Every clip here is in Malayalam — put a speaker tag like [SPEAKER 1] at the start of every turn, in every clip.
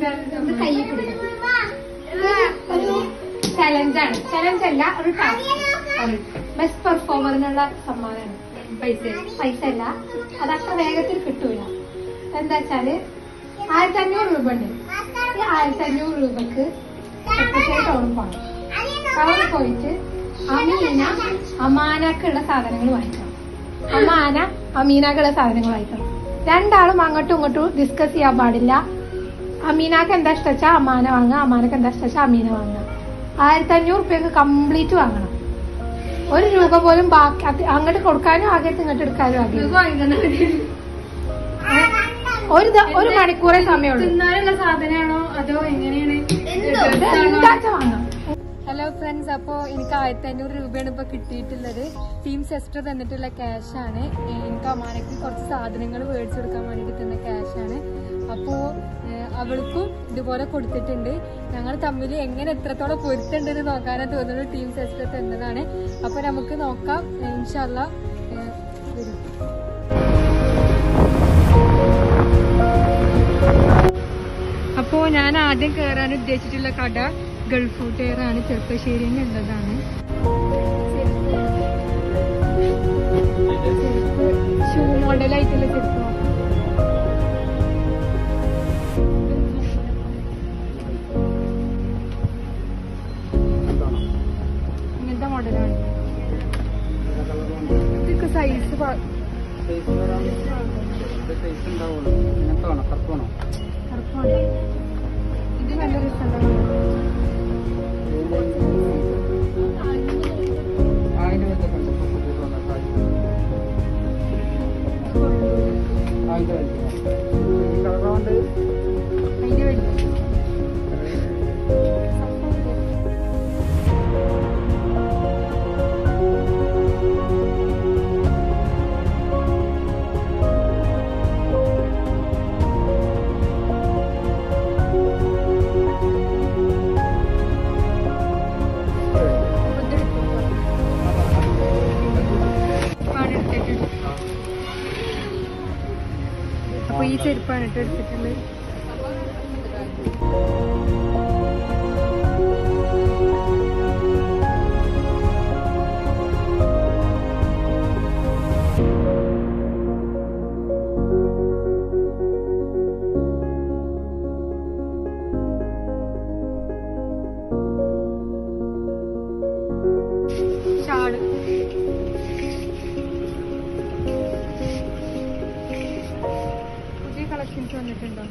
[SPEAKER 1] ഇത് കൈ പിടിക്കണം ചലഞ്ചാണ് ചലഞ്ച് അല്ല ഒരു ടാസ്ക് ബെസ്റ്റ് പെർഫോമറിനുള്ള സമ്മാനമാണ് പൈസ പൈസ അല്ല അത് അത്ര വേഗത്തിൽ കിട്ടൂല എന്താ വെച്ചാല് ആയിരത്തി അഞ്ഞൂറ് രൂപ ഉണ്ട് ഈ ആയിരത്തി അഞ്ഞൂറ് രൂപക്ക് സെക്രട്ടറി ടൗണിൽ പോകണം ടൗണിൽ പോയിട്ട് അമീന അമാനക്കുള്ള സാധനങ്ങൾ വാങ്ങിക്കണം അമാന അമീനക്കുള്ള സാധനങ്ങൾ വാങ്ങിക്കണം രണ്ടാളും അങ്ങോട്ടും ഇങ്ങോട്ടും ഡിസ്കസ് ചെയ്യാൻ പാടില്ല അമീനാക്ക് എന്താ ഇഷ്ടം വെച്ചാൽ അമാന വാങ്ങുക അമാനക്ക് എന്താ ഇഷ്ടം വെച്ചാൽ അമീന വാങ്ങുക ആയിരത്തി അഞ്ഞൂറ് റുപ്യക്ക് കംപ്ലീറ്റ് വാങ്ങണം ഒരു രൂപ പോലും ബാക്കി അത് അങ്ങോട്ട് കൊടുക്കാനും ആകെ ഇങ്ങോട്ട് എടുക്കാനും ആകെ ഒരു ദ- ഒരു മണിക്കൂറേ സമയമുള്ളൂ
[SPEAKER 2] തിന്നാനുള്ള സാധനമാണോ അതോ എങ്ങനെയാണ്
[SPEAKER 1] എന്താച്ച വാങ്ങാം
[SPEAKER 2] ഹലോ ഫ്രണ്ട്സ് അപ്പോ എനിക്ക് ആയിരത്തി അഞ്ഞൂറ് രൂപയാണ് ഇപ്പൊ കിട്ടിയിട്ടുള്ളത് ടീം സെസ്റ്റർ തന്നിട്ടുള്ള ക്യാഷ് ആണ് എനിക്ക് അമ്മാനക്ക് കുറച്ച് സാധനങ്ങൾ മേടിച്ചു കൊടുക്കാൻ വേണ്ടിയിട്ട് തന്ന ക്യാഷ് ആണ് അപ്പോ ഏഹ്, അവൾക്കും ഇതുപോലെ കൊടുത്തിട്ടുണ്ട് ഞങ്ങൾ തമ്മിൽ എങ്ങനെ എത്രത്തോളം പൊരുത്തുണ്ടെന്ന് നോക്കാനാണ് തോന്നുന്നത് ടീം സെസ്റ്റർ തന്നതാണ് അപ്പൊ നമുക്ക് നോക്കാം ഇൻഷല്ല വരും അപ്പോ ഞാൻ ആദ്യം കയറാൻ ഉദ്ദേശിച്ചിട്ടുള്ള കട ഗൾഫ് ഫുഡെയർ ആണ് ചെറുപ്പശ്ശേരിയിൽ ഉള്ളതാണ് ഷൂ മോഡലായിട്ടുള്ള ചെരുപ്പ് നോക്കാം. ഇങ്ങനത്തെ മോഡലാണ് ഇതൊക്കെ സൈസ് കറുപ്പാണ് ഇത് നല്ല രസമുള്ള അതിന്റെ വലിയ അപ്പൊ ഈ ചെരുപ്പാണ് ഇട്ട് എടുത്തിട്ടുള്ളത് ഷാള് പുതിയ കളക്ഷൻസ് വന്നിട്ടുണ്ടോ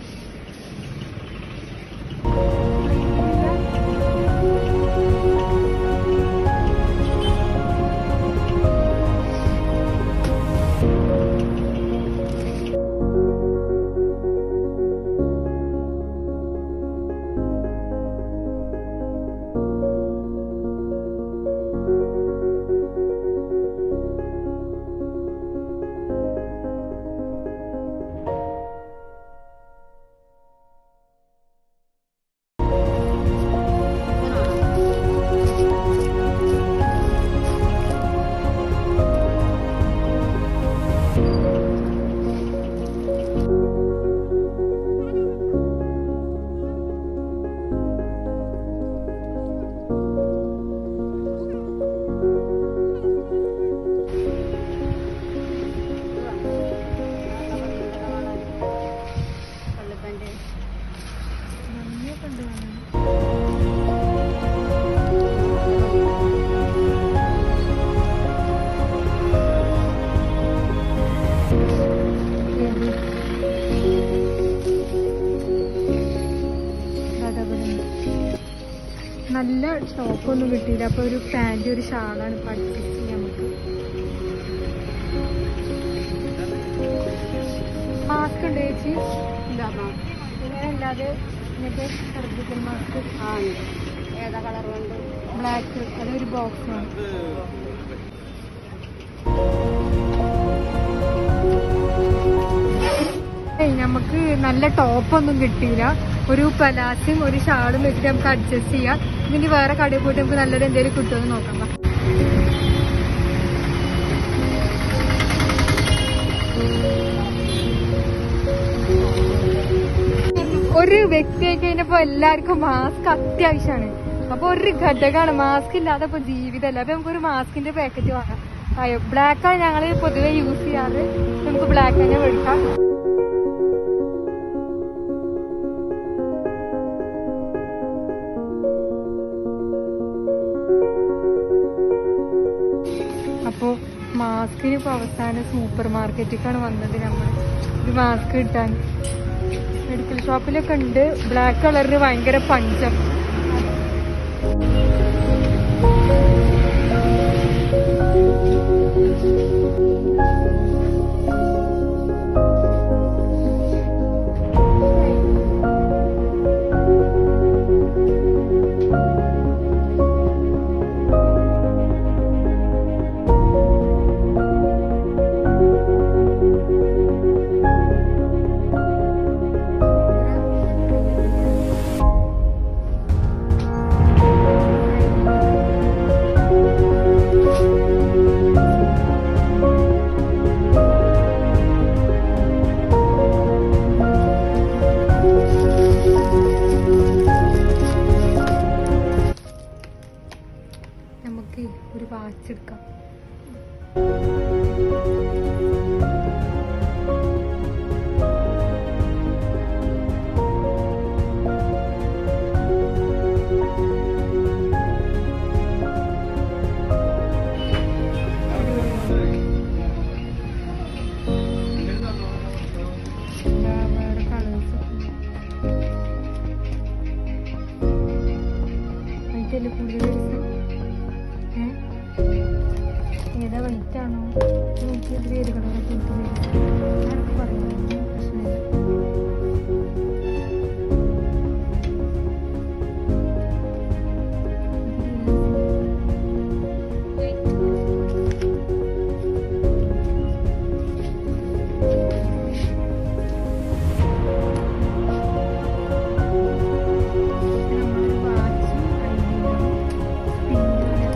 [SPEAKER 2] നല്ല ഷോപ്പൊന്നും കിട്ടിയില്ല അപ്പൊ ഒരു പാന്റ് ഒരു ഷാളാണ് ഇപ്പൊ അഡ്ജസ്റ്റ് ചെയ്യാൻ നമുക്ക് മാസ്ക് ഉണ്ട് ചേച്ചി പിന്നെ അല്ലാതെ മറ്റേ സർജിക്കൽ മാസ്ക്
[SPEAKER 3] ഏതാ കളർ കൊണ്ട്
[SPEAKER 2] ബ്ലാക്ക് അതൊരു ബോക്സാണ് ഏയ് നമുക്ക് നല്ല ടോപ്പൊന്നും കിട്ടിയില്ല ഒരു പലാസും ഒരു ഷാളും വെച്ചിട്ട് നമുക്ക് അഡ്ജസ്റ്റ് ചെയ്യാം ഇനി വേറെ കടയിൽ പോയിട്ട് നമുക്ക് നല്ലൊരു എന്തെങ്കിലും കിട്ടുമെന്ന് നോക്കാം വാ. ഒരു വ്യക്തിയായി കഴിഞ്ഞപ്പോ എല്ലാവർക്കും മാസ്ക് അത്യാവശ്യമാണ് അപ്പൊ ഒരു ഘടകമാണ് മാസ്ക് ഇല്ലാതെ ഇപ്പൊ ജീവിതമല്ല അപ്പൊ നമുക്കൊരു മാസ്കിന്റെ പാക്കറ്റ് വാങ്ങാം അയ്യോ ബ്ലാക്കാണ് ഞങ്ങൾ പൊതുവെ യൂസ് ചെയ്യാറ് നമുക്ക് ബ്ലാക്ക് തന്നെ മേടിക്കാം അപ്പോ മാസ്കിന് ഇപ്പൊ അവസാനം സൂപ്പർ മാർക്കറ്റിലേക്കാണ് വന്നത് നമ്മൾ ഒരു മാസ്ക് കിട്ടാൻ മെഡിക്കൽ ഷോപ്പിലൊക്കെ ഉണ്ട് ബ്ലാക്ക് കളറിന് ഭയങ്കര പഞ്ചം നമുക്ക് ഒരു വാച്ച് എടുക്കാം ഇതാ വേറെ കളേഴ്സ് അതിൻ്റെ കൂടുതൽ രസം ഏ? ഏതാ വൈറ്റ് ആണോ നോക്കി ഇതിൽ ഏത് കളറൊക്കെ ആർക്ക് പറയാം പ്രശ്നമില്ല നമ്മളൊരു വാച്ചും ഐഡിയയും പിന്നെ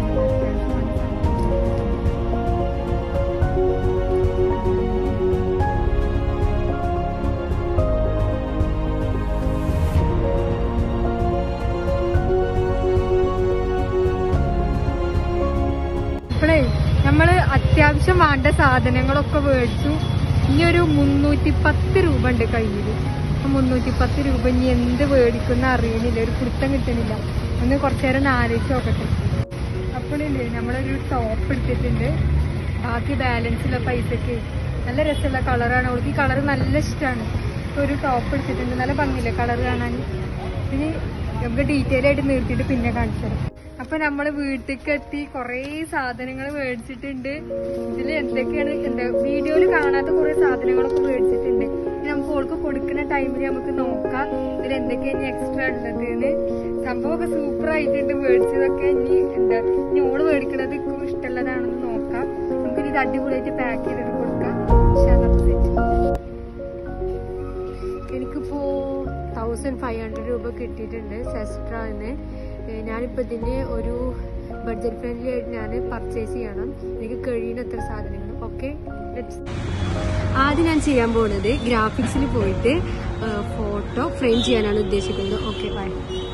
[SPEAKER 2] ഇപ്പോഴേ നമ്മള് അത്യാവശ്യം വേണ്ട സാധനങ്ങളൊക്കെ മേടിച്ചു ഇനി ഒരു മുന്നൂറ്റി പത്ത് രൂപ ഉണ്ട് കയ്യിൽ മുന്നൂറ്റി പത്ത് രൂപ ഇനി എന്ത് മേടിക്കുന്ന അറിയണില്ല ഒരു പിടുത്തം കിട്ടണില്ല ഒന്ന് കുറച്ചു നേരം ഒന്ന് ആലോചിച്ച് നോക്കട്ടെ അപ്പോഴില്ലേ നമ്മളൊരു ടോപ്പ് എടുത്തിട്ടുണ്ട് ബാക്കി ബാലൻസുള്ള പൈസക്ക് നല്ല രസമുള്ള കളറാണ് അവൾക്ക് ഈ കളർ നല്ല ഇഷ്ടമാണ് ഒരു ടോപ്പ് എടുത്തിട്ടുണ്ട് നല്ല ഭംഗിയില്ലേ കളർ കാണാൻ ഇനി നമുക്ക് ഡീറ്റെയിൽ ആയിട്ട് നിർത്തിയിട്ട് പിന്നെ കാണിച്ചു തരാം അപ്പൊ നമ്മള് വീട്ടിലേക്ക് എത്തി കൊറേ സാധനങ്ങൾ മേടിച്ചിട്ടുണ്ട് ഇതിൽ എന്തൊക്കെയാണ് എന്താ വീഡിയോയിൽ കാണാത്ത കുറെ സാധനങ്ങളൊക്കെ മേടിച്ചിട്ടുണ്ട് ഇനി നമുക്ക് ഓൾക്ക് കൊടുക്കുന്ന ടൈമിൽ നമുക്ക് നോക്കാം ഇതിൽ എന്തൊക്കെയാണ് എക്സ്ട്രാ ഉള്ളത് എന്ന് സംഭവമൊക്കെ സൂപ്പർ ആയിട്ടുണ്ട് മേടിച്ചതൊക്കെ ഇനി എന്താ ഇനി ഓള് മേടിക്കണത് ഇക്കും ഇഷ്ടമുള്ളതാണെന്ന് നോക്കാം നമുക്ക് ഇത് അടിപൊളിയായിട്ട് പാക്ക് ചെയ്തിട്ട് കൊടുക്കാം പക്ഷെ അതൊക്കെ set. എനിക്കിപ്പോ തൗസൻഡ് ഫൈവ് ഹൺഡ്രഡ് രൂപ കിട്ടിയിട്ടുണ്ട് സെസ്ട്രാന്ന് ഞാനിപ്പോൾ ഇതിന് ഒരു ബഡ്ജറ്റ് ഫ്രണ്ട്ലി ആയിട്ട് ഞാൻ പർച്ചേസ് ചെയ്യണം എനിക്ക് കഴിയുന്നത്ര സാധനങ്ങൾ ഓക്കെ
[SPEAKER 3] ആദ്യം ഞാൻ ചെയ്യാൻ പോകുന്നത് ഗ്രാഫിക്സിൽ പോയിട്ട് ഫോട്ടോ ഫ്രെയിം ചെയ്യാനാണ് ഉദ്ദേശിക്കുന്നത് ഓക്കെ ബൈ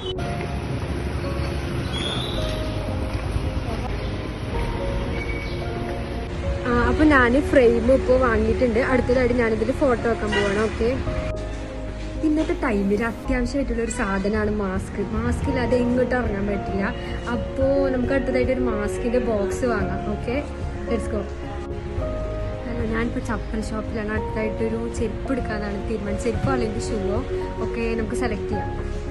[SPEAKER 3] അപ്പൊ ഞാൻ ഫ്രെയിം ഇപ്പോൾ വാങ്ങിയിട്ടുണ്ട് അടുത്തതായിട്ട് ഞാനിതിൽ ഫോട്ടോ വെക്കാൻ പോവാണ് ഓക്കെ ഇന്നത്തെ ടൈമിൽ അത്യാവശ്യമായിട്ടുള്ള ഒരു സാധനമാണ് മാസ്ക് മാസ്ക് ഇല്ലാതെ എങ്ങോട്ടും ഇറങ്ങാൻ പറ്റില്ല അപ്പോൾ നമുക്ക് അടുത്തതായിട്ട് ഒരു മാസ്കിന്റെ ബോക്സ് വാങ്ങാം ഓക്കെ ലെറ്റ്സ് ഗോ അല്ല ഞാനിപ്പോൾ ചപ്പൽ ഷോപ്പിലാണ് അടുത്തായിട്ടൊരു ചെരുപ്പ് എടുക്കാനാണ് തീരുമാനം ചെരുപ്പോ അല്ലെങ്കിൽ ഷൂവോ ഒക്കെ നമുക്ക് സെലക്ട് ചെയ്യാം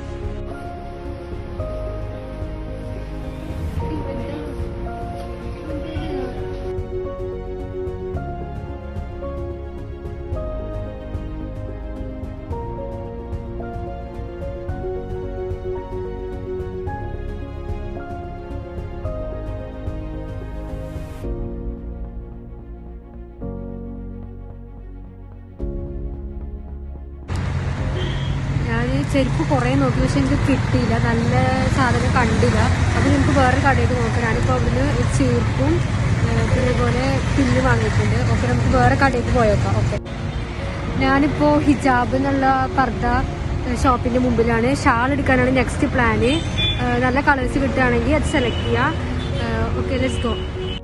[SPEAKER 3] ഞാൻ ചെരുപ്പ് കുറേ നോക്കി പക്ഷെ എനിക്ക് കിട്ടിയില്ല നല്ല സാധനം കണ്ടില്ല അപ്പോൾ നമുക്ക് വേറെ കടയിൽ നോക്കാം ഞാനിപ്പോൾ അവിടുന്ന് ഒരു ചീർപ്പും ഏഹ്, പിന്നെ പോലെ പില്ല് വാങ്ങിയിട്ടുണ്ട് ഓക്കെ നമുക്ക് വേറെ കടയിൽ പോയേക്കാം ഓക്കെ ഞാനിപ്പോൾ ഹിജാബ് എന്നുള്ള പർദ്ദ ഷോപ്പിന്റെ മുമ്പിലാണ് ഷാൾ എടുക്കാനാണ് നെക്സ്റ്റ് പ്ലാന് നല്ല കളേഴ്സ് കിട്ടുകയാണെങ്കിൽ അത് സെലക്ട് ചെയ്യാം ഓക്കെ ലെറ്റ്സ് ഗോ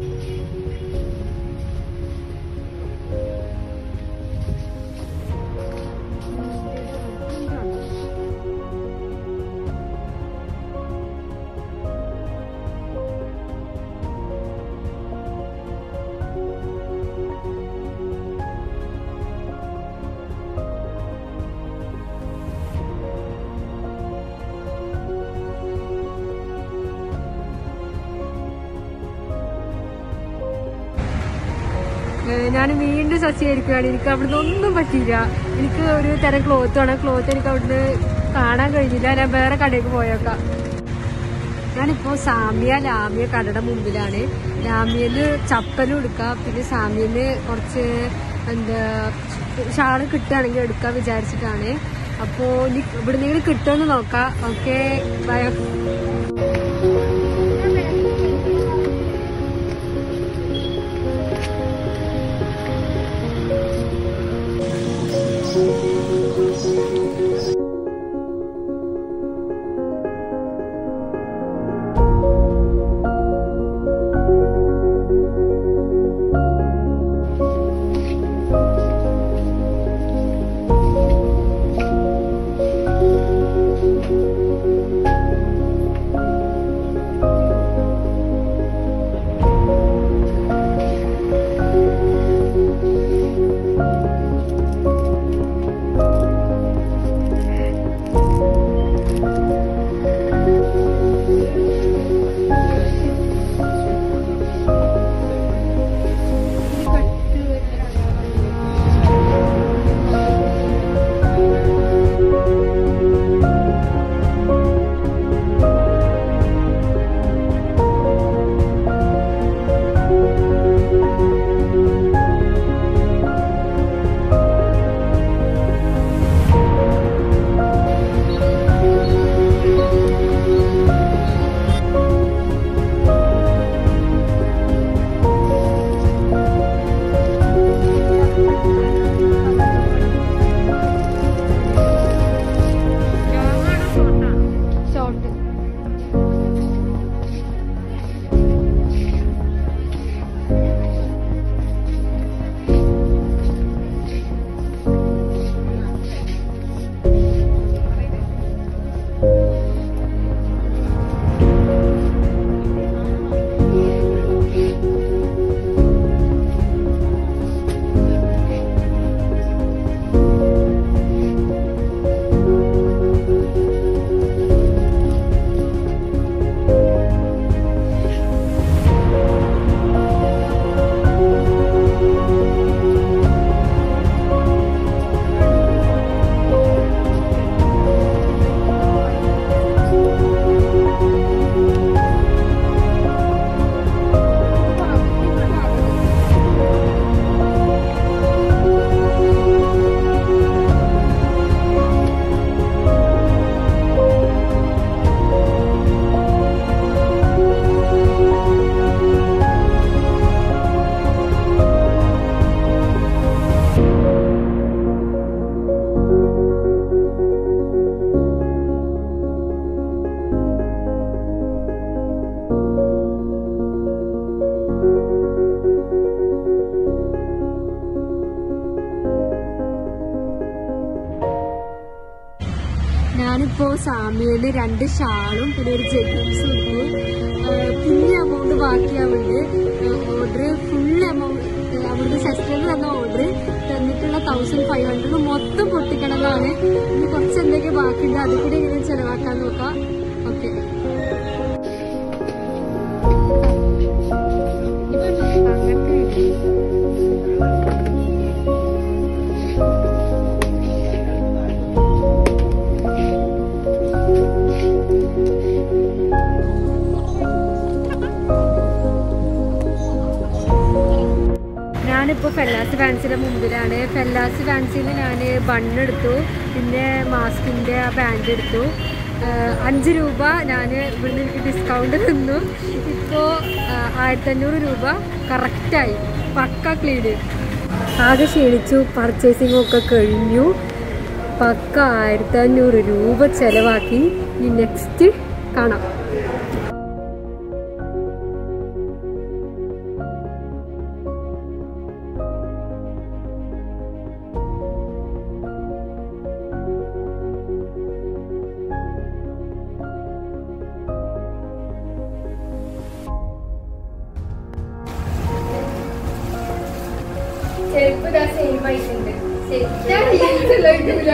[SPEAKER 3] ഞാൻ വീണ്ടും സജ്ജീകരിക്കുകയാണ് എനിക്ക് അവിടുന്ന് ഒന്നും പറ്റിയില്ല എനിക്ക് ഒരു തരം ക്ലോത്ത് വേണം ക്ലോത്ത് എനിക്ക് അവിടുന്ന് കാണാൻ കഴിഞ്ഞില്ല ഞാൻ വേറെ കടയിലേക്ക് പോയേക്കാം ഞാനിപ്പോ സാമിയ ലാമിയ കടയുടെ മുമ്പിലാണ് ലാമിയന്ന് ചപ്പലും എടുക്കാം പിന്നെ സാമിയന്ന് കുറച്ച് എന്താ ഷാള് കിട്ടുകയാണെങ്കിൽ എടുക്കാൻ വിചാരിച്ചിട്ടാണ് അപ്പോ ഇനി ഇവിടുന്നെങ്കിലും കിട്ടുമെന്ന് നോക്കാം ഓക്കെ ബൈ ഷോർട്ട് ഞാനിപ്പോ സാമിയയില് രണ്ട് ഷാളും പിന്നെ ഒരു ജഗ്ഗീസും എടുത്തു പിന്നെ എമൗണ്ട് ബാക്കിയാവുന്നുണ്ട് ഓർഡർ ഫുൾ എമൗണ്ട് അവിടുന്ന് സിസ്റ്ററിന് തന്ന ഓർഡർ തന്നിട്ടുള്ള തൗസൻഡ് ഫൈവ് ഹൺഡ്രഡ് മൊത്തം പൊട്ടിക്കണമെന്നാണ് ഇനി കുറച്ച് എന്തൊക്കെ ബാക്കിയുണ്ട് അത് കൂടി എങ്ങനെ ചെലവാക്കാൻ നോക്കാം ഓക്കെ ഞാനിപ്പോൾ ഫെല്ലാസ് ഫാൻസിയുടെ മുമ്പിലാണ് ഫെല്ലാസ് ഫാൻസിന്ന് ഞാൻ ബണ്ണെടുത്തു പിന്നെ മാസ്കിൻ്റെ ആ ബാൻഡ് എടുത്തു ആഹ് അഞ്ച് രൂപ ഞാൻ ഇവിടുന്ന് എനിക്ക് ഡിസ്കൗണ്ട് തന്നു ഇപ്പോൾ ആയിരത്തഞ്ഞൂറ് രൂപ കറക്റ്റായി പക്ക ക്ലീൻ ആകെ ക്ഷീണിച്ചു പർച്ചേസിംഗ് ഒക്കെ കഴിഞ്ഞു പക്ക ആയിരത്തി അഞ്ഞൂറ് രൂപ ചെലവാക്കി ഇനി നെക്സ്റ്റ് കാണാം
[SPEAKER 2] ചെരുപ്പ് ഇതാ സെയിം ആയിട്ടുണ്ട് ശരിക്കും heels ഉള്ളത് കിട്ടൂല.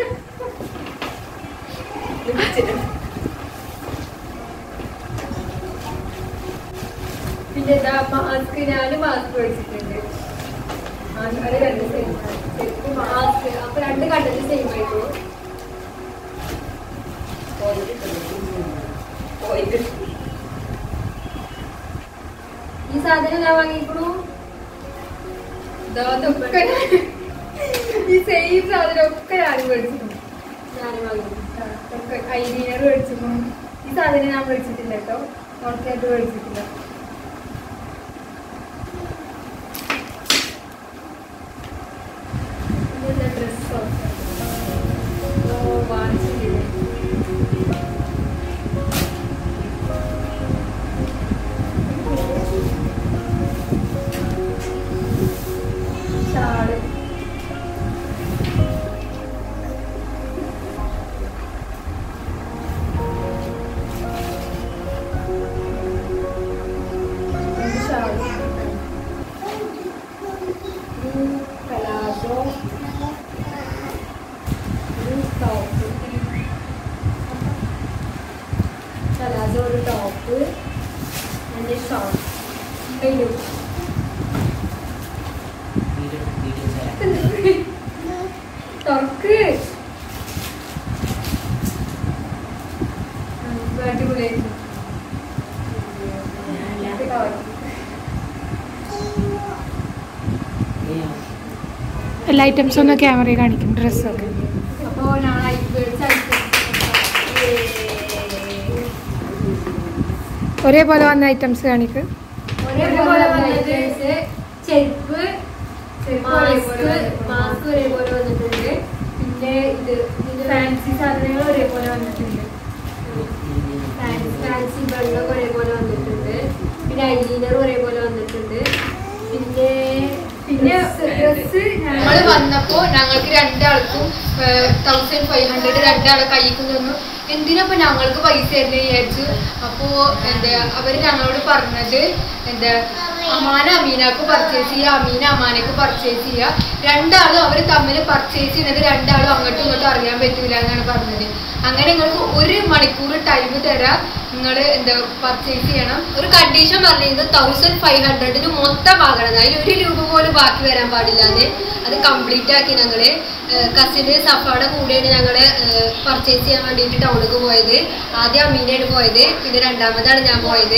[SPEAKER 2] പിന്നെ ഇതാ മാസ്ക് ഞാന് മാസ്ക് മേടിച്ചിട്ടുണ്ട് ആ, അത് രണ്ട് സെയിം ചെരുപ്പ് മാസ്ക് അപ്പൊ രണ്ട് കണ്ടത് സെയിം ആയിട്ടുള്ളൂ ഈ സാധനം ഞാൻ വാങ്ങിക്കണു ഇതൊക്കെ ഈ സെയിം സാധനം ഒക്കെ ഞാൻ മേടിച്ചിട്ടുണ്ട് ഞാൻ വാങ്ങിച്ചു ഐലീനർ മേടിച്ചിരുന്നു ഈ സാധനം ഞാൻ മേടിച്ചിട്ടില്ല കേട്ടോ ഓർക്കായിട്ട് മേടിച്ചിട്ടില്ല ഡ്രസ്സോ ഓ വാങ്ങിച്ചിട്ടില്ലേ ഷാള് രണ്ട് ഷാള് ഒരു പലാസോ ഒരു ടോപ്പ് പലാസോ ഒരു ടോപ്പ് എൻ്റെ ഷോർട്ട് കഴിഞ്ഞു തുറക്ക് അടിപൊളിയായിരുന്നു ഇത് കളർ.
[SPEAKER 1] എല്ലാ ഐറ്റംസും ഒന്ന് ക്യാമറയിൽ കാണിക്കും ഡ്രസ്സൊക്കെ
[SPEAKER 2] അപ്പോ ഞാൻ മേടിച്ച
[SPEAKER 1] ഒരേപോലെ വന്ന ഐറ്റംസ് കാണിക്ക്
[SPEAKER 2] ഒരേപോലെ വന്നത് ചെരുപ്പ് മാസ്ക് മാസ്ക് ഒരേപോലെ വന്നിട്ടുണ്ട് പിന്നെ ഇത് ഇത് ഫാൻസി സാധനങ്ങൾ ഒരേപോലെ വന്നിട്ടുണ്ട് ഫാൻസി ഫാൻസി വെള്ളം ഒരേപോലെ വന്നിട്ടുണ്ട് പിന്നെ ഐലീനർ ഒരേപോലെ വന്നിട്ടുണ്ട് പിന്നെ പിന്നെ ഡ്രസ്
[SPEAKER 4] ഞങ്ങൾ വന്നപ്പോ ഞങ്ങൾക്ക് രണ്ടാൾക്കും തൗസൻഡ് ഫൈവ് ഹൺഡ്രഡ് രണ്ടാളെ കയ്യിൽ തന്നു എന്തിനപ്പോ ഞങ്ങൾക്ക് പൈസ തരുന്നത് വിചാരിച്ചു അപ്പോ എന്താ അവര് ഞങ്ങളോട് പറഞ്ഞത് എന്താ അമാന അമീനാക്ക് പർച്ചേസ് ചെയ്യുക അമീന അമാനക്ക് പർച്ചേസ് ചെയ്യുക രണ്ടാളും അവർ തമ്മിൽ പർച്ചേസ് ചെയ്യുന്നത് രണ്ടാളും അങ്ങോട്ടും ഇങ്ങോട്ടും അറിയാൻ പറ്റൂല എന്നാണ് പറഞ്ഞത് അങ്ങനെ നിങ്ങൾക്ക് ഒരു മണിക്കൂർ ടൈം തരാം നിങ്ങൾ എന്താ പർച്ചേസ് ചെയ്യണം ഒരു കണ്ടീഷൻ പറഞ്ഞിരുന്നത് തൗസൻഡ് ഫൈവ് ഹൺഡ്രഡിന് മൊത്തം വാങ്ങണം അതിൽ ഒരു രൂപ പോലും ബാക്കി വരാൻ പാടില്ലാന്ന് അത് കംപ്ലീറ്റ് ആക്കി ഞങ്ങള് കസിന് സഫയുടെ കൂടെയാണ് ഞങ്ങള് പർച്ചേസ് ചെയ്യാൻ വേണ്ടിയിട്ട് ടൗണിലേക്ക് പോയത് ആദ്യം അമീനയാണ് പോയത് പിന്നെ രണ്ടാമതാണ് ഞാൻ പോയത്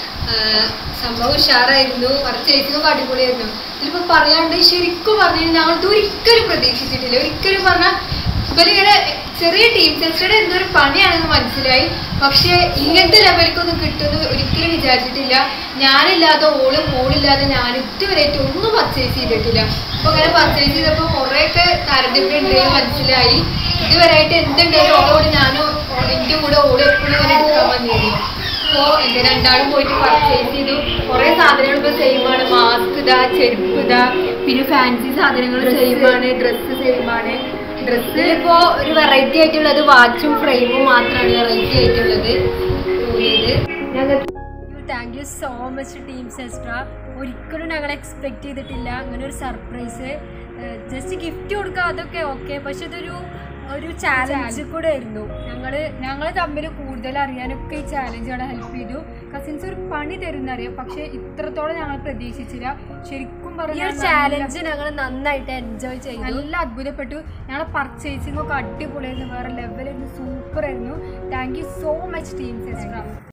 [SPEAKER 4] ഏഹ് സംഭവം ഉഷാറായിരുന്നു പർച്ചേസിങ്ങും അടിപൊളിയായിരുന്നു ഇതിലിപ്പോ പറയാണ്ട് ശരിക്കും പറഞ്ഞു ഞങ്ങൾ ഇത് ഒരിക്കലും പ്രതീക്ഷിച്ചിട്ടില്ല ഒരിക്കലും പറഞ്ഞാൽ ഇവരിങ്ങനെ ചെറിയ ടീം ടെസ്റ്റഡ് എന്തൊരു പണിയാണെന്ന് മനസ്സിലായി പക്ഷെ ഇങ്ങനത്തെ ലെവലിക്കൊന്നും കിട്ടുമെന്ന് ഒരിക്കലും വിചാരിച്ചിട്ടില്ല ഞാനില്ലാതെ ഓളും ഓളില്ലാതെ ഞാൻ ഇതുവരെയായിട്ട് ഒന്നും പർച്ചേസ് ചെയ്തിട്ടില്ല അപ്പൊ അങ്ങനെ പർച്ചേസ് ചെയ്തപ്പോൾ കുറെയൊക്കെ താരതമ്യം ഉണ്ടെന്ന് മനസ്സിലായി ഇതുവരെയായിട്ട് എന്തുണ്ടായാലും ഓളോട് ഞാനും എൻ്റെ കൂടെ ഓള് എപ്പോഴും ഇങ്ങനെ എടുക്കാൻ വന്നിരുന്നു അപ്പോ എന്റെ രണ്ടാളും പോയിട്ട് പർച്ചേസ് ചെയ്തു കുറെ സാധനങ്ങൾ ഇപ്പൊ സെയിം ആണ് മാസ്ക് ഇതാ ചെരുപ്പ് ഇതാ പിന്നെ ഫാൻസി സാധനങ്ങൾ സെയിം ആണ് ഡ്രസ്സ് സെയിം ആണ് ഡ്രസ്സ് ഇപ്പോ ഒരു വെറൈറ്റി ആയിട്ടുള്ളത് വാച്ചും ഫ്രെയിമും മാത്രമാണ് വെറൈറ്റി ആയിട്ടുള്ളത് തോന്നിയത് ഞങ്ങൾക്ക്
[SPEAKER 3] thank you so much team Zestra ഒരിക്കലും ഞങ്ങൾ എക്സ്പെക്ട് ചെയ്തിട്ടില്ല അങ്ങനെ ഒരു സർപ്രൈസ് ജസ്റ്റ് ഗിഫ്റ്റ് കൊടുക്കുക അതൊക്കെ ഓക്കെ പക്ഷെ ഇതൊരു ഒരു ചാലഞ്ച് കൂടെ ആയിരുന്നു ഞങ്ങൾ ഞങ്ങൾ തമ്മിൽ കൂടുതൽ അറിയാനൊക്കെ ഈ ചാലഞ്ചുകൾ ഹെൽപ്പ് ചെയ്തു കസിൻസ് ഒരു പണി തരുന്നറിയാം പക്ഷെ ഇത്രത്തോളം ഞങ്ങൾ പ്രതീക്ഷിച്ചില്ല ശരിക്കും
[SPEAKER 2] ഈ
[SPEAKER 3] പറഞ്ഞാൽ
[SPEAKER 2] ഒരു ചാലഞ്ച് ഞങ്ങൾ നന്നായിട്ട് എൻജോയ് ചെയ്തു
[SPEAKER 3] നല്ല അത്ഭുതപ്പെട്ടു ഞങ്ങളെ പർച്ചേസിംഗ് ഒക്കെ അടിപൊളിയായിരുന്നു വേറെ ലെവലായിരുന്നു സൂപ്പർ ആയിരുന്നു thank you so much team സെസ്ട്ര